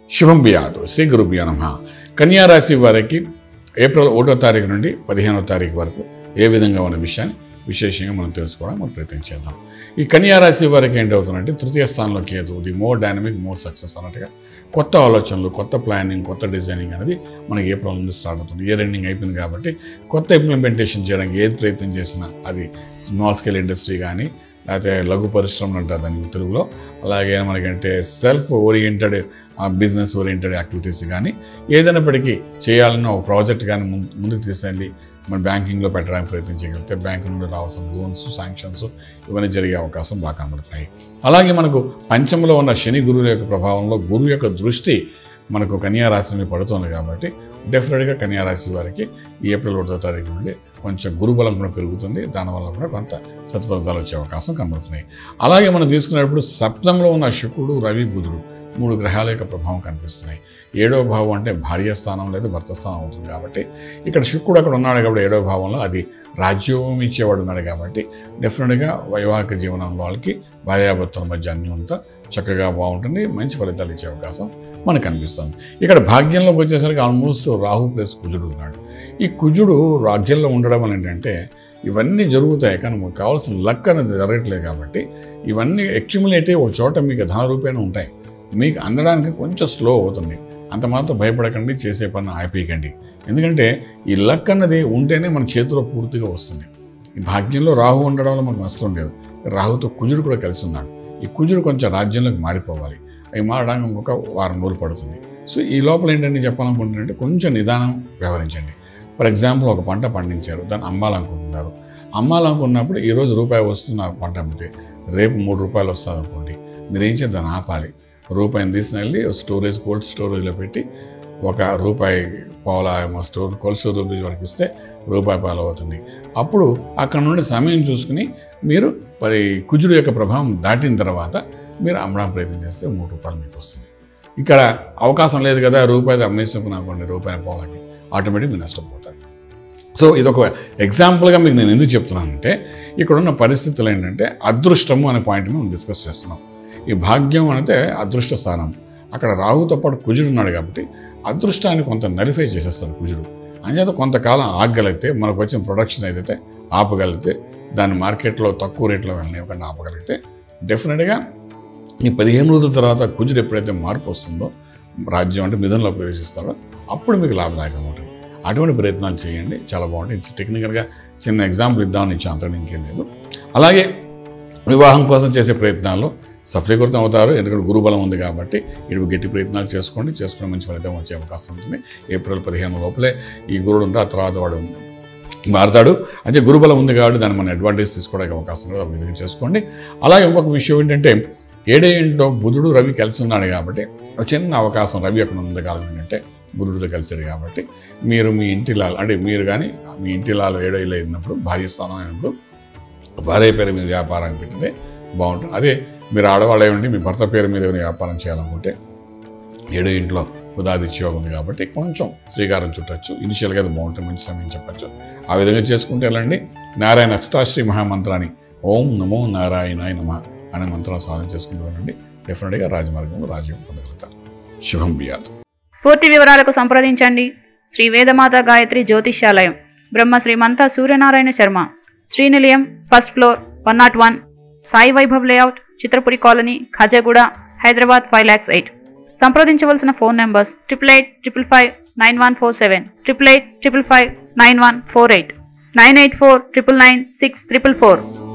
శుభం బియాదు శ్రీ గురుభ్యో నమ కన్యా రాశి వారికి ఏప్రిల్ ఒకటో తారీఖు నుండి పదిహేనో తారీఖు వరకు ఏ విధంగా ఉన్న విషయాన్ని విశేషంగా మనం తెలుసుకోవడం మనం ప్రయత్నం చేద్దాం ఈ కన్యా రాశి వారికి ఏంటవుతుందంటే తృతీయ స్థానంలో Ketu the more dynamic more success అన్నట్టుగా కొత్త ఆలోచనలు కొత్త ప్లానింగ్ కొత్త డిజైనింగ్ అనేది మనకి ఏప్రిల్ నుండి స్టార్ట్ అవుతుంది ఇయర్ ఎండింగ్ అయిపోయింది కాబట్టి కొత్త ఇంప్లిమెంటేషన్ చేయడానికి ఏది ప్రయత్నం చేసినా అది స్మాల్ స్కేల్ ఇండస్ట్రీ కానీ లేకపోతే లఘు పరిశ్రమలు అంటారు దానికి తెలుగులో అలాగే మనకంటే self oriented business oriented activities కానీ ఏదైనప్పటికీ చేయాలన్న ఒక ప్రాజెక్ట్ కానీ ముందు ముందుకు తీసుకెళ్ళి మన బ్యాంకింగ్లో పెట్టడానికి ప్రయత్నం చేయగలిగితే బ్యాంక్ నుండి రావాల్సిన లోన్స్ శాంక్షన్స్ ఇవన్నీ జరిగే అవకాశం బాగా కనబడుతున్నాయి అలాగే మనకు పంచంలో ఉన్న శని గురువు యొక్క ప్రభావంలో గురువు యొక్క దృష్టి మనకు కన్యా రాశి మీద పడుతుంది కాబట్టి డెఫినెట్గా కన్యా రాశి వారికి ఈ ఏప్రిల్ ఒకటో తారీఖు నుండి కొంచెం గురుబలం కూడా పెరుగుతుంది దానివల్ల కూడా కొంత సత్ఫలితాలు వచ్చే అవకాశం కనబడుతున్నాయి అలాగే మనం తీసుకునేటప్పుడు సప్తంలో ఉన్న శుక్రుడు రవి బుధుడు మూడు గ్రహాల యొక్క ప్రభావం కనిపిస్తున్నాయి ఏడో భావం అంటే భార్య స్థానం లేదా భర్త స్థానం అవుతుంది కాబట్టి ఇక్కడ శుక్రుడు అక్కడ ఉన్నాడు కాబట్టి ఏడో భావంలో అది రాజ్యం ఇచ్చేవాడు ఉన్నాడు కాబట్టి డెఫినెట్గా వైవాహిక జీవనంలో వాళ్ళకి భార్యాభర్తల మధ్య అన్యోన్యత చక్కగా బాగుంటుంది మంచి ఫలితాలు ఇచ్చే అవకాశం మనకు కనిపిస్తుంది ఇక్కడ భాగ్యంలోకి వచ్చేసరికి ఆల్మోస్ట్ రాహు ప్లస్ కుజుడు ఉన్నాడు ఈ కుజుడు రాజ్యంలో ఉండడం అని ఏంటంటే ఇవన్నీ జరుగుతాయి కానీ మనకు కావాల్సిన లక్ అనేది జరగట్లేదు కాబట్టి ఇవన్నీ అక్యుములేట్ అయ్యి ఒక చోట మీకు ధన రూపేణ ఉంటాయి మీకు అందడానికి కొంచెం స్లో అవుతుంది అంత మాత్రం భయపడకండి చేసే పని ఆపేయకండి ఎందుకంటే ఈ లక్ అన్నది ఉంటేనే మన చేతిలో పూర్తిగా వస్తుంది ఈ భాగ్యంలో రాహు ఉండడం వల్ల మనకు నష్టం లేదు రాహుతో కుజుడు కూడా కలిసి ఉన్నాడు ఈ కుజుడు కొంచెం రాజ్యంలోకి మారిపోవాలి అవి మారడానికి ఇంకొక వారం రోజులు పడుతుంది సో ఈ లోపల ఏంటంటే చెప్పాలనుకుంటున్నారంటే కొంచెం నిదానం వ్యవహరించండి ఫర్ ఎగ్జాంపుల్ ఒక పంట పండించారు దాన్ని అమ్మాలనుకుంటున్నారు అమ్మాలనుకున్నప్పుడు ఈరోజు రూపాయి వస్తున్న పంట అమ్మితే రేపు మూడు రూపాయలు వస్తుంది అనుకోండి మీరు ఏం చేద్దాం దాన్ని ఆపాలి రూపాయిని తీసుకుని వెళ్ళి స్టోరేజ్ కోల్డ్ స్టోరేజ్లో పెట్టి ఒక రూపాయి పావుల ఏమో స్టోర్ కోల్డ్ స్టోరేజ్ వరకు ఇస్తే రూపాయి పాలు అవుతుంది అప్పుడు అక్కడ నుండి సమయం చూసుకుని మీరు మరి కుజుడు యొక్క ప్రభావం దాటిన తర్వాత మీరు అమ్మడం ప్రయత్నం చేస్తే మూడు రూపాయలు మీకు వస్తుంది ఇక్కడ అవకాశం లేదు కదా రూపాయి అమ్మేసుకుని అనుకోండి రూపాయి పావులకి ఆటోమేటిక్ మీరు నష్టపోతారు సో ఇది ఒక ఎగ్జాంపుల్గా మీకు నేను ఎందుకు చెప్తున్నానంటే ఇక్కడ ఉన్న పరిస్థితులు ఏంటంటే అదృష్టము అనే పాయింట్ మేము డిస్కస్ చేస్తున్నాం ఈ భాగ్యం అంటే అదృష్ట స్థానం అక్కడ రాహుతో పాటు కుజుడు ఉన్నాడు కాబట్టి అదృష్టాన్ని కొంత నలిఫై చేసేస్తాడు కుజుడు అంచేత కొంతకాలం ఆగగలిగితే మనకు వచ్చిన ప్రొడక్షన్ ఏదైతే ఆపగలిగితే దాన్ని మార్కెట్లో తక్కువ రేట్లో వెళ్ళనివ్వకుండా ఆపగలిగితే డెఫినెట్గా ఈ పదిహేను రోజుల తర్వాత కుజుడు ఎప్పుడైతే మార్పు వస్తుందో రాజ్యం అంటే మిథునంలో ప్రవేశిస్తాడో అప్పుడు మీకు లాభదాయకం ఉంటుంది అటువంటి ప్రయత్నాలు చేయండి చాలా బాగుంటుంది టెక్నికల్గా చిన్న ఎగ్జాంపుల్ ఇద్దామని ఇచ్చా అంతటి ఇంకేం లేదు అలాగే వివాహం కోసం చేసే ప్రయత్నాల్లో సఫలీకృతం అవుతారు ఎందుకంటే గురుబలం ఉంది కాబట్టి ఇటు గట్టి ప్రయత్నాలు చేసుకోండి చేసుకుని మంచి ఫలితం వచ్చే అవకాశం ఉంటుంది ఏప్రిల్ పదిహేను లోపలే ఈ గురుడు ఉంటే ఆ తర్వాత వాడు మారుతాడు అంటే గురుబలం ఉంది కాబట్టి దాన్ని మనం అడ్వాంటేజ్ తీసుకోవడానికి అవకాశం ఉంది ఆ విధంగా చేసుకోండి అలాగే ఇంకొక విషయం ఏంటంటే ఏడే ఇంట్లో బుధుడు రవి కలిసి ఉన్నాడు కాబట్టి ఒక చిన్న అవకాశం రవి అక్కడ ఉంది కాలం ఏంటంటే బుధుడితో కలిసాడు కాబట్టి మీరు మీ ఇంటి లాలు అంటే మీరు కానీ మీ ఇంటి లాలు ఏడో ఇల్లు అయినప్పుడు భార్య స్థానం అయినప్పుడు భార్య పేరు మీద వ్యాపారం పెట్టితే బాగుంటుంది అదే మీరు ఆడవాళ్ళు ఏమండి మీ భర్త పేరు మీద ఏమైనా వ్యాపారం చేయాలనుకుంటే ఏడో ఇంట్లో ఉదాదిత్య యోగం ఉంది కాబట్టి కొంచెం శ్రీకారం చుట్టచ్చు ఇనిషియల్గా అది బాగుంటుంది మంచి సమయం చెప్పచ్చు ఆ విధంగా చేసుకుంటే వెళ్ళండి నారాయణ అష్టాశ్రీ మహామంత్రాన్ని ఓం నమో నారాయణాయ నమ అనే మంత్రం సాధన చేసుకుంటూ వెళ్ళండి డెఫినెట్గా రాజమార్గంలో రాజ్యం పొందగలుగుతారు శుభం బియాదు పూర్తి వివరాలకు సంప్రదించండి Shri Vedamata Gayatri Jyotishyalayam Brahma Srimantha Suryanarayana Sharma Srinilayam first floor one nought one Sai Vaibhav layout Chitrapuri colony Khajaguda Hyderabad five lakhs eight సంప్రదించవలసిన phone numbers triple eight triple five nine one four seven triple eight triple five nine one four eight nine eight four triple nine six triple four